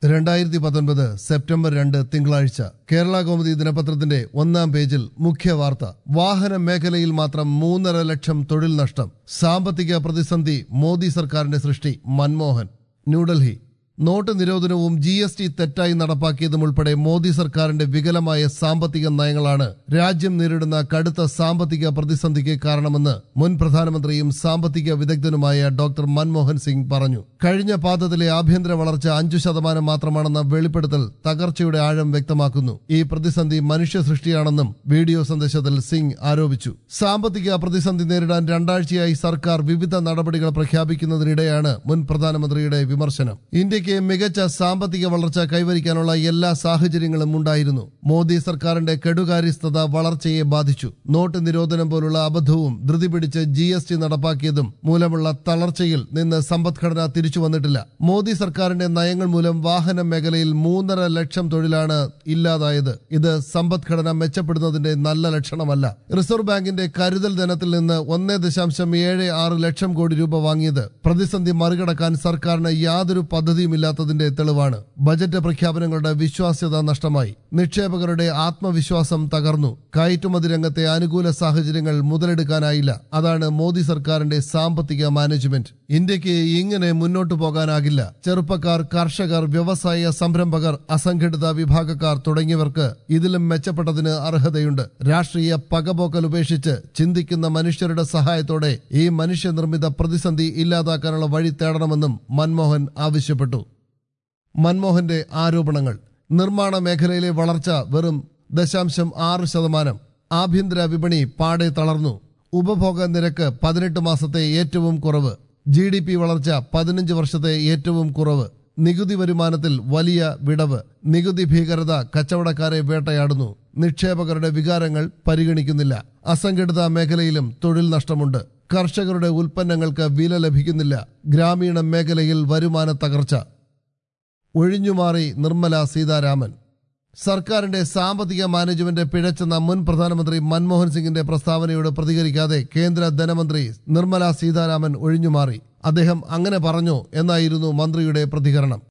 രണ്ടായിരത്തി പത്തൊൻപത് സെപ്റ്റംബർ രണ്ട് തിങ്കളാഴ്ച കേരള കൗമുദി ദിനപത്രത്തിന്റെ ഒന്നാം പേജിൽ മുഖ്യ വാർത്ത വാഹന മേഖലയിൽ മാത്രം മൂന്നര ലക്ഷം തൊഴിൽ നഷ്ടം സാമ്പത്തിക പ്രതിസന്ധി മോദി സർക്കാരിന്റെ സൃഷ്ടി മൻമോഹൻ ന്യൂഡൽഹി നോട്ട് നിരോധനവും ജി എസ് ടി തെറ്റായി നടപ്പാക്കിയതും ഉൾപ്പെടെ മോദി സർക്കാരിന്റെ വികലമായ സാമ്പത്തിക നയങ്ങളാണ് രാജ്യം നേരിടുന്ന കടുത്ത സാമ്പത്തിക പ്രതിസന്ധിക്ക് കാരണമെന്ന് മുൻ പ്രധാനമന്ത്രിയും സാമ്പത്തിക വിദഗ്ധനുമായ ഡോക്ടർ മൻമോഹൻ സിംഗ് പറഞ്ഞു കഴിഞ്ഞ പാദത്തിലെ ആഭ്യന്തര വളർച്ച അഞ്ചു ശതമാനം മാത്രമാണെന്ന വെളിപ്പെടുത്തൽ തകർച്ചയുടെ ആഴം വ്യക്തമാക്കുന്നു ഈ പ്രതിസന്ധി മനുഷ്യ സൃഷ്ടിയാണെന്നും വീഡിയോ സന്ദേശത്തിൽ സിംഗ് ആരോപിച്ചു സാമ്പത്തിക പ്രതിസന്ധി നേരിടാൻ രണ്ടാഴ്ചയായി സർക്കാർ വിവിധ നടപടികൾ പ്രഖ്യാപിക്കുന്നതിനിടെയാണ് മുൻ പ്രധാനമന്ത്രിയുടെ വിമർശനം ഇന്ത്യക്ക് മികച്ച സാമ്പത്തിക വളർച്ച കൈവരിക്കാനുള്ള എല്ലാ സാഹചര്യങ്ങളും ഉണ്ടായിരുന്നു മോദി സർക്കാരിന്റെ കെടുകാര്യസ്ഥത വളർച്ചയെ ബാധിച്ചു നോട്ട് നിരോധനം പോലുള്ള അബദ്ധവും ധൃതി പിടിച്ച് ജി എസ് ടി നടപ്പാക്കിയതും മൂലമുള്ള തളർച്ചയിൽ നിന്ന് സമ്പദ്ഘടന തിരിച്ചു വന്നിട്ടില്ല മോദി സർക്കാരിന്റെ നയങ്ങൾ മൂലം വാഹന മേഖലയിൽ മൂന്നര ലക്ഷം തൊഴിലാണ് ഇല്ലാതായത് ഇത് സമ്പദ്ഘടന മെച്ചപ്പെടുന്നതിന്റെ നല്ല ലക്ഷണമല്ല റിസർവ് ബാങ്കിന്റെ കരുതൽ ധനത്തിൽ നിന്ന് ഒന്ന് ദശാംശം ഏഴ് ആറ് ലക്ഷം കോടി രൂപ വാങ്ങിയത് പ്രതിസന്ധി മറികടക്കാൻ സർക്കാരിന് യാതൊരു പദ്ധതിയുമില്ലാത്തതിന്റെ തെളിവാണ് ബജറ്റ് പ്രഖ്യാപനങ്ങളുടെ വിശ്വാസ്യത നഷ്ടമായി നിക്ഷേപകരുടെ ആത്മവിശ്വാസം തകർന്നു കയറ്റുമതി രംഗത്തെ അനുകൂല സാഹചര്യങ്ങൾ മുതലെടുക്കാനായില്ല അതാണ് മോദി സർക്കാരിന്റെ സാമ്പത്തിക മാനേജ്മെന്റ് ഇന്ത്യക്ക് ഇങ്ങനെ മുന്നോട്ടു പോകാനാകില്ല ചെറുപ്പക്കാർ കർഷകർ വ്യവസായ സംരംഭകർ അസംഘടിത വിഭാഗക്കാർ തുടങ്ങിയവർക്ക് ഇതിലും മെച്ചപ്പെട്ടതിന് അർഹതയുണ്ട് രാഷ്ട്രീയ പകപോക്കൽ ഉപേക്ഷിച്ച് ചിന്തിക്കുന്ന മനുഷ്യരുടെ സഹായത്തോടെ ഈ മനുഷ്യനിർമ്മിത പ്രതിസന്ധി ഇല്ലാതാക്കാനുള്ള വഴി തേടണമെന്നും മൻമോഹൻ ആവശ്യപ്പെട്ടു മൻമോഹന്റെ ആരോപണങ്ങൾ നിർമ്മാണ മേഖലയിലെ വളർച്ച വെറും ദശാംശം ആറ് ശതമാനം ആഭ്യന്തര വിപണി പാടെ തളർന്നു ഉപഭോഗ നിരക്ക് പതിനെട്ട് മാസത്തെ ഏറ്റവും കുറവ് ജി ഡി പി വളർച്ച പതിനഞ്ച് വർഷത്തെ ഏറ്റവും കുറവ് നികുതി വരുമാനത്തിൽ വലിയ വിടവ് നികുതി ഭീകരത കച്ചവടക്കാരെ വേട്ടയാടുന്നു നിക്ഷേപകരുടെ വികാരങ്ങൾ പരിഗണിക്കുന്നില്ല അസംഘടിത മേഖലയിലും തൊഴിൽ നഷ്ടമുണ്ട് കർഷകരുടെ ഉൽപ്പന്നങ്ങൾക്ക് വില ലഭിക്കുന്നില്ല ഗ്രാമീണ മേഖലയിൽ വരുമാന തകർച്ച ഒഴിഞ്ഞുമാറി നിർമ്മല സീതാരാമൻ സർക്കാരിന്റെ സാമ്പത്തിക മാനേജ്മെന്റ് പിഴച്ചെന്ന മുൻ പ്രധാനമന്ത്രി മൻമോഹൻ സിംഗിന്റെ പ്രസ്താവനയോട് പ്രതികരിക്കാതെ കേന്ദ്ര ധനമന്ത്രി നിർമ്മല സീതാരാമൻ ഒഴിഞ്ഞുമാറി അദ്ദേഹം അങ്ങനെ പറഞ്ഞോ എന്നായിരുന്നു മന്ത്രിയുടെ പ്രതികരണം